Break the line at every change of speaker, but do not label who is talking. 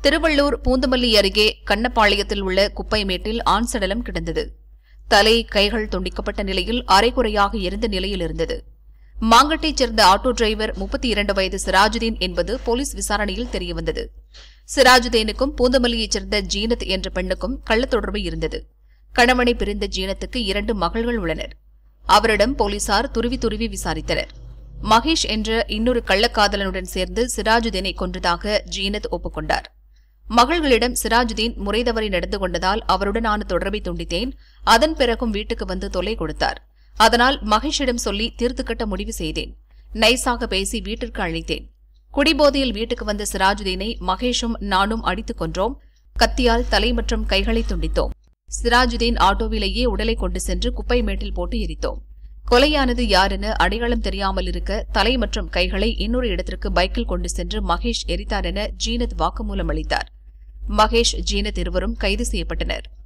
திருவள்ளூர் பூந்தமல்லி அருகே கண்ணப்பாளையத்தில் உள்ள குப்பை மேட்டில் ஆண் சடலம் கிடந்தது தலை கைகள் துண்டிக்கப்பட்ட நிலையில் அரைகுறையாக இருந்த நிலையில் இருந்தது மாங்கட்டைச் சேர்ந்த ஆட்டோ டிரைவர் முப்பத்தி இரண்டு வயது சிராஜுதீன் என்பது போலீஸ் விசாரணையில் தெரியவந்தது சிராஜுதீனுக்கும் பூந்தமல்லியைச் சேர்ந்த ஜீனத் என்ற பெண்ணுக்கும் கள்ளத் தொடர்பு இருந்தது கணவனை பிரிந்த ஜீனத்துக்கு இரண்டு மகள்கள் உள்ளனர் அவரிடம் போலீசார் துருவி துருவி விசாரித்தனர் மகேஷ் என்ற இன்னொரு கள்ளக்காதலனுடன் சேர்ந்து சிராஜுதீனை கொன்றதாக ஜீனத் ஒப்புக்கொண்டார் மகள்களிடம் சிராஜுதீன் முறை தவறி நடந்து கொண்டதால் அவருடனான தொடர்பை துண்டித்தேன் அதன் பிறகும் வீட்டுக்கு வந்து தொல்லை கொடுத்தார் அதனால் மகேஷிடம் சொல்லி தீர்த்து கட்ட முடிவு செய்தேன் நைஸாக பேசி வீட்டிற்கு அழைத்தேன் குடிபோதையில் வீட்டுக்கு வந்த சிராஜுதீனை மகேஷும் நானும் அடித்துக் கொன்றோம் கத்தியால் தலை மற்றும் கைகளை துண்டித்தோம் சிராஜுதீன் ஆட்டோவிலேயே உடலை கொண்டு சென்று குப்பை மேட்டில் போட்டு எரித்தோம் கொலையானது யாரென அடையாளம் தெரியாமல் இருக்க தலை மற்றும் கைகளை இன்னொரு இடத்திற்கு பைக்கில் கொண்டு சென்று மகேஷ் எரித்தார் என ஜீனத் வாக்குமூலம் அளித்தார் மகேஷ் ஜீனத் இருவரும் கைது செய்யப்பட்டனர்